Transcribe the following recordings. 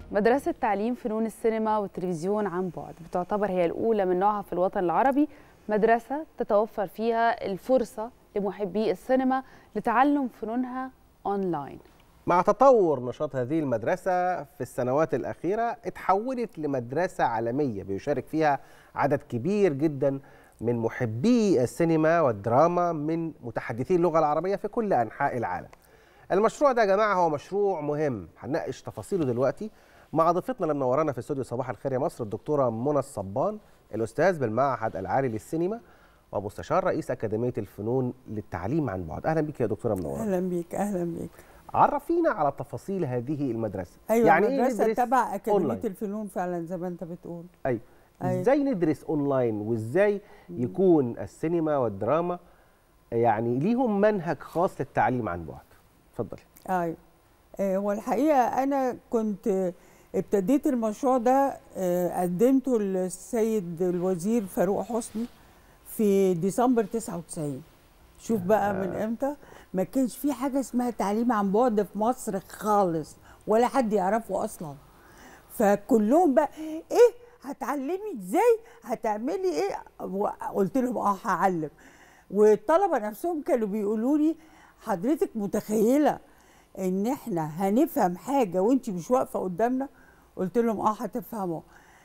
مدرسة تعليم فنون السينما والتلفزيون عن بعد بتعتبر هي الأولى من نوعها في الوطن العربي مدرسة تتوفر فيها الفرصة لمحبي السينما لتعلم فنونها أونلاين مع تطور نشاط هذه المدرسة في السنوات الأخيرة اتحولت لمدرسة عالمية بيشارك فيها عدد كبير جدا من محبي السينما والدراما من متحدثي اللغة العربية في كل أنحاء العالم المشروع ده يا جماعة هو مشروع مهم هنناقش تفاصيله دلوقتي مع ضيفتنا اللي منورانا في استوديو صباح الخير يا مصر الدكتورة منى الصبان الأستاذ بالمعهد العالي للسينما ومستشار رئيس أكاديمية الفنون للتعليم عن بعد أهلا بك يا دكتورة منورة اهلا بيك اهلا بيك عرفينا على تفاصيل هذه المدرسة ايوه يعني يعني إيه مدرسه ندرس تبع اكاديميه أونلاين؟ الفنون فعلا زي ما انت بتقول أيوة. أيوة. ازاي ندرس اونلاين وازاي يكون السينما والدراما يعني ليهم منهج خاص للتعليم عن بعد اتفضلي ايوه آه، هو الحقيقه انا كنت آه، ابتديت المشروع ده آه، قدمته للسيد الوزير فاروق حسني في ديسمبر 99 شوف بقى من امتى ما كانش في حاجه اسمها تعليم عن بعد في مصر خالص ولا حد يعرفه اصلا فكلهم بقى ايه هتعلمي ازاي هتعملي ايه قلت لهم اه هعلم والطلبه نفسهم كانوا بيقولوا لي حضرتك متخيله ان احنا هنفهم حاجه وانت مش واقفه قدامنا قلت لهم اه هتفهموا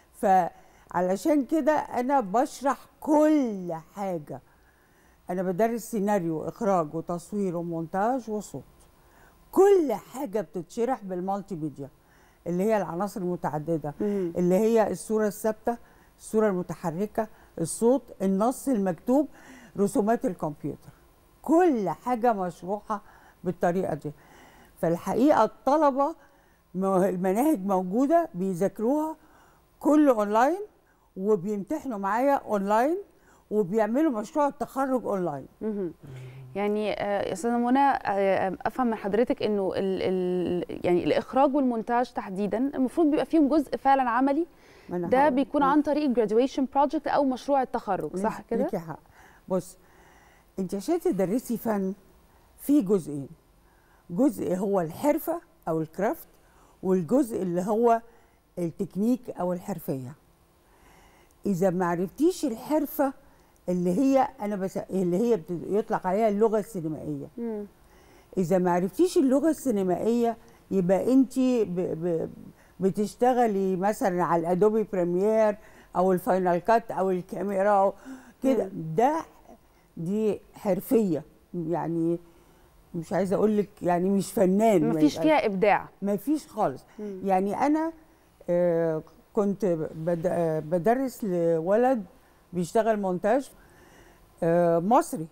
فعلشان كده انا بشرح كل حاجه انا بدرس سيناريو اخراج وتصوير ومونتاج وصوت كل حاجه بتتشرح بالمالتي ميديا اللي هي العناصر المتعدده اللي هي الصوره الثابته الصوره المتحركه الصوت النص المكتوب رسومات الكمبيوتر كل حاجه مشروحه بالطريقه دي فالحقيقه الطلبه مو- المناهج موجوده بيذاكروها كله اونلاين وبيمتحنوا معايا اونلاين وبيعملوا مشروع التخرج اونلاين مهم. يعني آه، يا استاذه منى آه، افهم من حضرتك انه ال ال يعني الاخراج والمونتاج تحديدا المفروض بيبقى فيهم جزء فعلا عملي ما أنا ده هقول- بيكون عن طريق graduation project او مشروع التخرج صح ليك- كده ليكي حق بص انت عشان تدرسي فن في جزئين جزء هو الحرفه او الكرافت والجزء اللي هو التكنيك او الحرفيه اذا ما عرفتيش الحرفه اللي هي انا بس اللي هي بت- يطلق عليها اللغه السينمائيه مم. اذا ما عرفتيش اللغه السينمائيه يبقى انت ب... ب... بتشتغلي مثلا على الادوبي بريمير او الفاينل كات او الكاميرا أو كده ده دي حرفيه يعني مش عايزه اقول لك يعني مش فنان مفيش فيها ابداع ما فيش خالص يعني انا آه، كنت بد- آه، بدرس لولد بيشتغل مونتاج آه، مصري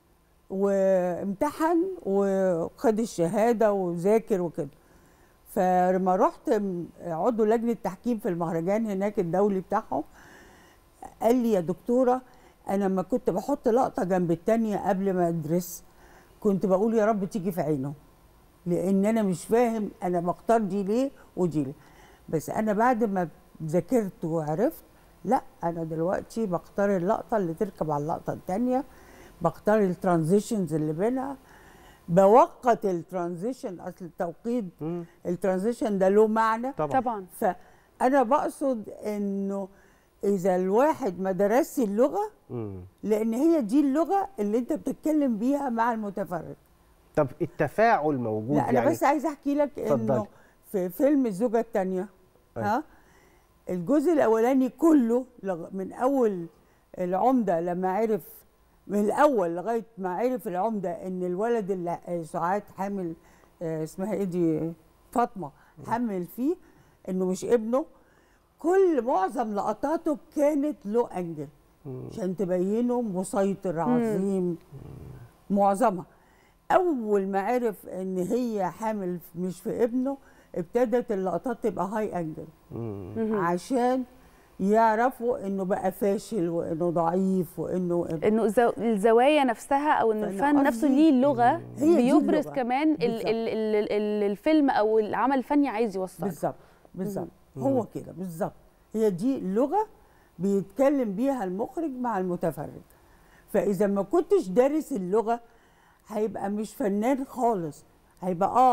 وامتحن وخد الشهاده وذاكر وكده فلما رحت م- عضو لجنه تحكيم في المهرجان هناك الدولي بتاعهم قال لي يا دكتوره انا لما كنت بحط لقطه جنب التانيه قبل ما ادرس كنت بقول يا رب تيجي في عينه لان انا مش فاهم انا بختار دي ليه ودي ليه بس انا بعد ما ذاكرت وعرفت لا انا دلوقتي بختار اللقطه اللي تركب على اللقطه الثانيه بختار الترانزيشنز اللي بينها بوقت الترانزيشن اصل التوقيت مم. الترانزيشن ده له معنى طبعا طبعا فانا بقصد انه اذا الواحد ما درسش اللغه مم. لان هي دي اللغه اللي انت بتتكلم بيها مع المتفرج طب التفاعل موجود لا انا يعني بس عايزه احكي لك اتفضلي. انه في فيلم الزوجه الثانيه أيوة. ها الجزء الاولاني كله لغ- من اول العمده لما عرف من الاول لغايه ما عرف العمده ان الولد اللي آه، سعاد حامل آه، اسمها ايه دي فاطمه حامل فيه انه مش ابنه كل معظم لقطاته كانت له انجل عشان تبينه مسيطر عظيم معظمها اول ما عرف ان هي حامل مش في ابنه ابتدت اللقطات تبقى هاي انجل مم. عشان يعرفوا انه بقى فاشل وانه ضعيف وانه انه الزو- الزوايا نفسها او ان فأنا الفن نفسه قصدي ليه لغه هي دي بيبرز اللغة. كمان ال بالظبط. ال ال ال الفيلم او العمل الفني عايز يوصله بالظبط بالظبط هو كده بالظبط هي دي لغه بيتكلم بيها المخرج مع المتفرج فاذا ما كنتش دارس اللغه هيبقى مش فنان خالص هيبقى اه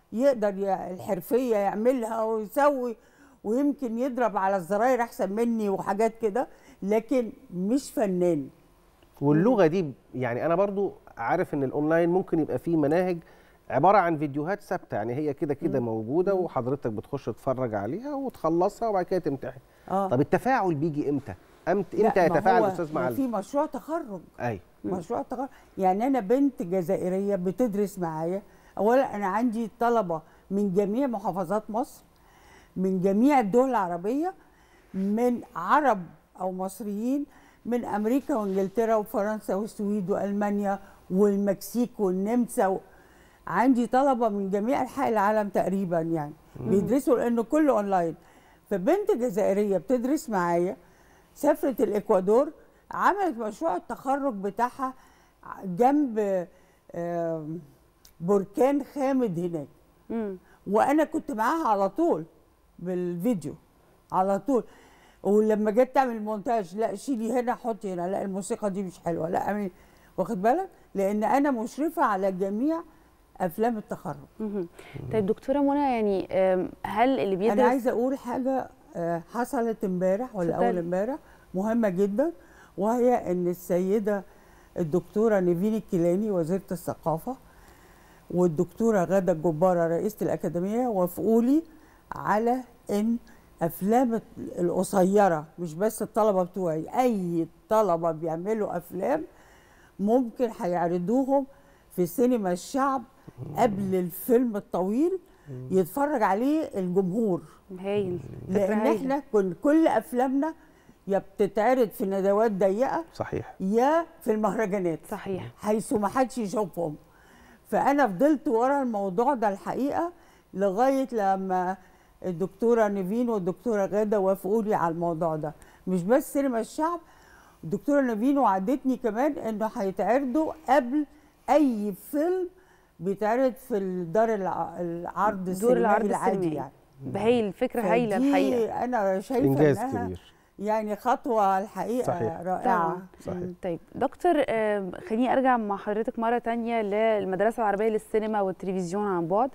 يقدر ي- الحرفيه يعملها ويسوي ويمكن يضرب على الزراير احسن مني وحاجات كده لكن مش فنان واللغه دي يعني انا برضو عارف ان الاونلاين ممكن يبقى فيه مناهج عباره عن فيديوهات ثابته يعني هي كده كده موجوده وحضرتك بتخش تتفرج عليها وتخلصها وبعد كده تمتحن اه طب التفاعل بيجي امتى امتى لا، امتى ما يتفاعل هو- الاستاذ مع ما ال- في مشروع تخرج اي مشروع تخرج يعني انا بنت جزائريه بتدرس معايا اولا انا عندي طلبه من جميع محافظات مصر من جميع الدول العربيه من عرب او مصريين من امريكا وانجلترا وفرنسا والسويد والمانيا والمكسيك والنمسا و... عندي طلبه من جميع انحاء العالم تقريبا يعني بيدرسوا لانه كله اونلاين فبنت جزائريه بتدرس معايا سافرت الاكوادور عملت مشروع التخرج بتاعها جنب آم، بركان خامد هناك مم. وانا كنت معاها على طول بالفيديو على طول ولما جت تعمل مونتاج لا شيلي هنا حطي هنا لا الموسيقى دي مش حلوه لا اعملي واخد بالك لان انا مشرفه على جميع افلام التخرج مهم. طيب دكتوره منى يعني آم، هل اللي بيدرس انا عايزه اقول حاجه آه، حصلت امبارح ولا اتفضلي. اول امبارح مهمه جدا وهي ان السيده الدكتوره نيفين الكيلاني وزيره الثقافه والدكتوره غاده الجباره رئيسه الاكاديميه وافقوا لي على ان افلام القصيره مش بس الطلبه بتوعي اي طلبه بيعملوا افلام ممكن هيعرضوهم في سينما الشعب قبل الفيلم الطويل يتفرج عليه الجمهور هايل فكرة لان هايلة. احنا كن كل افلامنا يا بتتعرض في ندوات ضيقه صحيح يا في المهرجانات صحيح حيث ما حدش يشوفهم فانا فضلت ورا الموضوع ده الحقيقه لغايه لما الدكتوره نيفين والدكتوره غاده وافقوا لي على الموضوع ده مش بس سينما الشعب الدكتوره نيفين وعدتني كمان انه هيتعرضوا قبل اي فيلم بيتعرض في الدار الع- العرض دور السينمائي العرض العادي السينمائي يعني هايل فكره هايله فدي الحقيقه انا شايفه انجاز انها كبير يعني خطوه الحقيقه صحيح. رائعه طبعاً. صحيح. طيب دكتور آم، خليني ارجع مع حضرتك مره تانية للمدرسه العربيه للسينما والتلفزيون عن بعد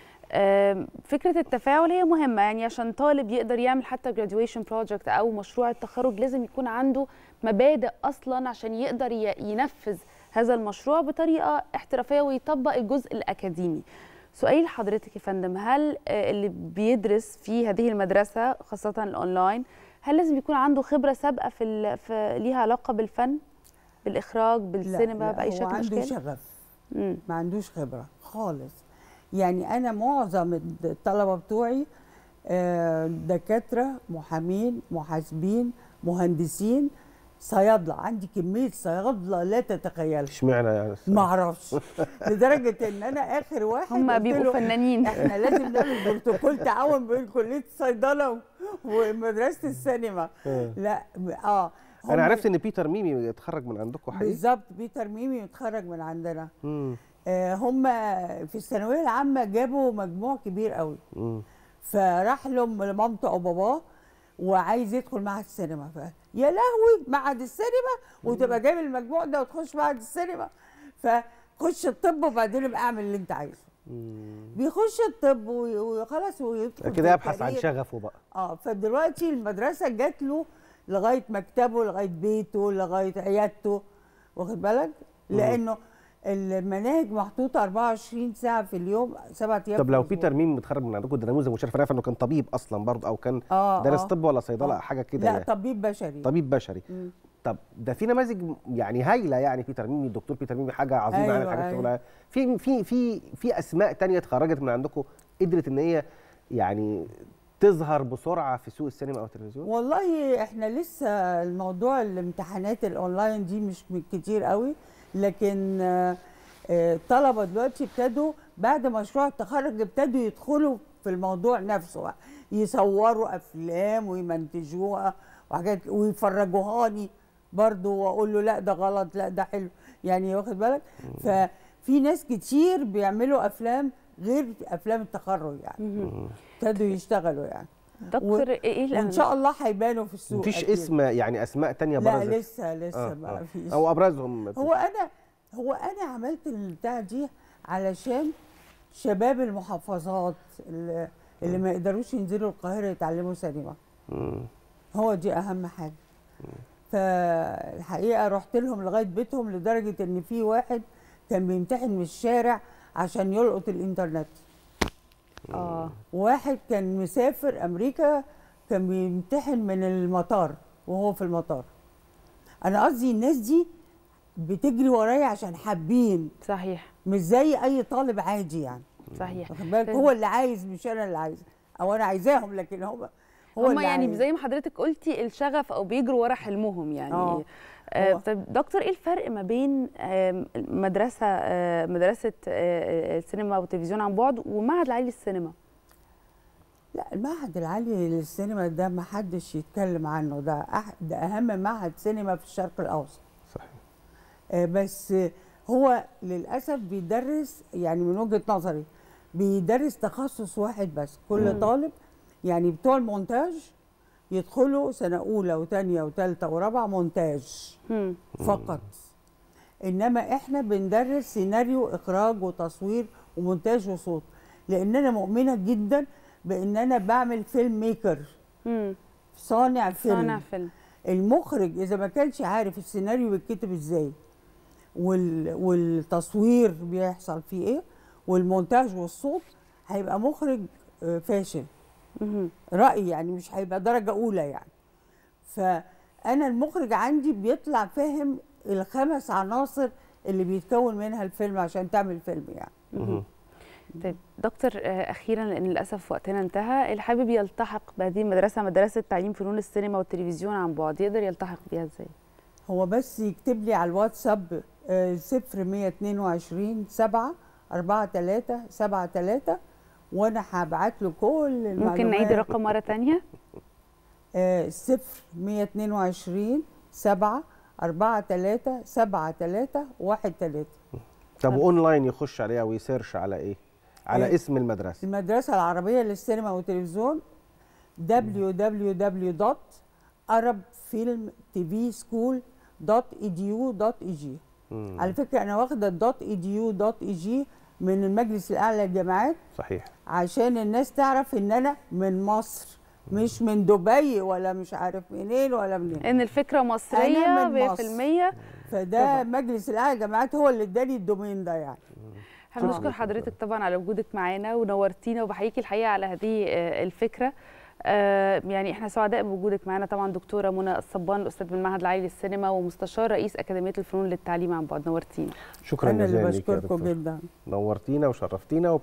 آم، فكره التفاعل هي مهمه يعني عشان طالب يقدر يعمل حتى graduation project او مشروع التخرج لازم يكون عنده مبادئ اصلا عشان يقدر ي- ينفذ هذا المشروع بطريقه احترافيه ويطبق الجزء الاكاديمي سؤال حضرتك يا فندم هل آه، اللي بيدرس في هذه المدرسه خاصه الاونلاين هل لازم يكون عنده خبره سابقه في, ال- في ليها علاقه بالفن بالاخراج لا، بالسينما لا، باي هو شكل من عنده الاشكال شغف مم. ما عندوش خبره خالص يعني انا معظم الطلبه بتوعي آه، دكاتره محامين محاسبين مهندسين صيادله عندي كميه صيادله لا تتخيل اشمعنى يعني ما اعرفش لدرجه ان انا اخر واحد هم قلت بيبقوا له فنانين احنا لازم نعمل بروتوكول تعاون بين كليه الصيدله و- ومدرسه السينما آه. لا اه هم- انا عرفت ان بيتر ميمي اتخرج من عندكم حقيقي بالظبط بيتر ميمي متخرج من عندنا مم. آه، هم في الثانويه العامه جابوا مجموع كبير قوي مم. فراح لهم لمامته او باباه وعايز يدخل معهد السينما ف يا لهوي معهد السينما وتبقى جايب المجموع ده وتخش معهد السينما فخش الطب وبعدين ابقى اعمل اللي انت عايزه مم. بيخش الطب وي- وخلاص ويدخل كده في يبحث عن الكارير. شغفه بقى اه فدلوقتي المدرسه جات له لغايه مكتبه لغايه بيته لغايه عيادته واخد بالك لانه المناهج محطوطه 24 ساعه في اليوم سبعة ايام طب في لو الأسبوع. بيتر ميمي متخرج من عندكم ده نموذج مشرف انا عارف انه كان طبيب اصلا برضه او كان اه دارس آه. طب ولا صيدله آه. حاجه كده لا يعني. طبيب بشري طبيب بشري مم. طب ده في نماذج يعني هايله يعني بيتر ميمي الدكتور بيتر ميمي حاجه عظيمه يعني أيوة، حاجات أيوة. شغلها في في في في اسماء تانية اتخرجت من عندكم قدرت ان هي يعني تظهر بسرعه في سوق السينما او التلفزيون والله احنا لسه الموضوع الامتحانات الاونلاين دي مش م- كتير قوي لكن آه، آه، الطلبه دلوقتي ابتدوا بعد مشروع التخرج ابتدوا يدخلوا في الموضوع نفسه بقى. يصوروا افلام ويمنتجوها وحاجات ويفرجوهاني برضو واقول له لا ده غلط لا ده حلو يعني واخد بالك ففي ناس كتير بيعملوا افلام غير افلام التخرج يعني مهم. ابتدوا يشتغلوا يعني دكتور ايه وان شاء الله هيبانوا في السوق مفيش أكيد. اسم يعني اسماء تانية لا برزت لسه لسه آه، ما آه. فيش او ابرزهم هو انا هو انا عملت البتاع دي علشان شباب المحافظات اللي, اللي ما يقدروش ينزلوا القاهره يتعلموا سينما مم. هو دي اهم حاجه فالحقيقه رحت لهم لغايه بيتهم لدرجه ان في واحد كان بيمتحن من الشارع عشان يلقط الانترنت اه واحد كان مسافر امريكا كان بيمتحن من المطار وهو في المطار انا قصدي الناس دي بتجري ورايا عشان حابين صحيح مش زي اي طالب عادي يعني صحيح واخد بالك طيب. هو اللي عايز مش انا اللي عايزه او انا عايزاهم لكن هو هو هم اللي يعني عايز. زي ما حضرتك قلتي الشغف او بيجروا ورا حلمهم يعني آه. آه هو- طيب دكتور ايه الفرق ما بين آم، مدرسه آه، مدرسه آه، السينما والتلفزيون عن بعد ومعهد العالي للسينما لا المعهد العالي للسينما ده ما حدش يتكلم عنه ده أح ده اهم معهد سينما في الشرق الاوسط صحيح آه، بس آه، هو للاسف بيدرس يعني من وجهه نظري بيدرس تخصص واحد بس كل مم. طالب يعني بتوع المونتاج يدخلوا سنه اولى وثانيه وثالثه ورابعه مونتاج مم. فقط انما احنا بندرس سيناريو اخراج وتصوير ومونتاج وصوت لان انا مؤمنه جدا بان انا بعمل فيلم ميكر مم. صانع فيلم صانع فيلم المخرج اذا ما كانش عارف السيناريو بيتكتب ازاي وال... والتصوير بيحصل فيه ايه والمونتاج والصوت هيبقى مخرج آه، فاشل مهم. رايي يعني مش هيبقى درجه اولى يعني فانا المخرج عندي بيطلع فاهم الخمس عناصر اللي بيتكون منها الفيلم عشان تعمل فيلم يعني مهم. طيب دكتور آه، اخيرا لان للاسف وقتنا انتهى اللي حابب يلتحق بهذه المدرسه مدرسه تعليم فنون السينما والتلفزيون عن بعد يقدر يلتحق بيها ازاي هو بس يكتب لي على الواتساب آه، صفر 122 7 4 3 7 3 وانا هبعت له كل المعلومات ممكن نعيد الرقم مره تانية آه، صفر 122 7 4 3 7 3 1 3 طب اونلاين يخش عليها ويسيرش على ايه على إيه؟ اسم المدرسه المدرسة العربية للسينما والتلفزيون www.arabfilmtvschool.edu.eg مم. على فكرة أنا واخدة الدوت ايديو دوت اي جي من المجلس الأعلى للجامعات صحيح عشان الناس تعرف إن أنا من مصر مش من دبي ولا مش عارف منين ولا منين ان الفكره مصريه أنا من مصر. 100% فده طبعا. مجلس الأعلى للجامعات هو اللي اداني الدومين ده يعني احنا شكراً. بنشكر حضرتك طبعا على وجودك معانا ونورتينا وبحييكي الحقيقه على هذه آه، الفكره آه، يعني احنا سعداء بوجودك معانا طبعا دكتوره منى الصبان الاستاذ بالمعهد العالي للسينما ومستشار رئيس اكاديميه الفنون للتعليم عن بعد نورتينا شكرا أنا جزيلا اللي ليك يا بشكركم دكتور. جدا نورتينا وشرفتينا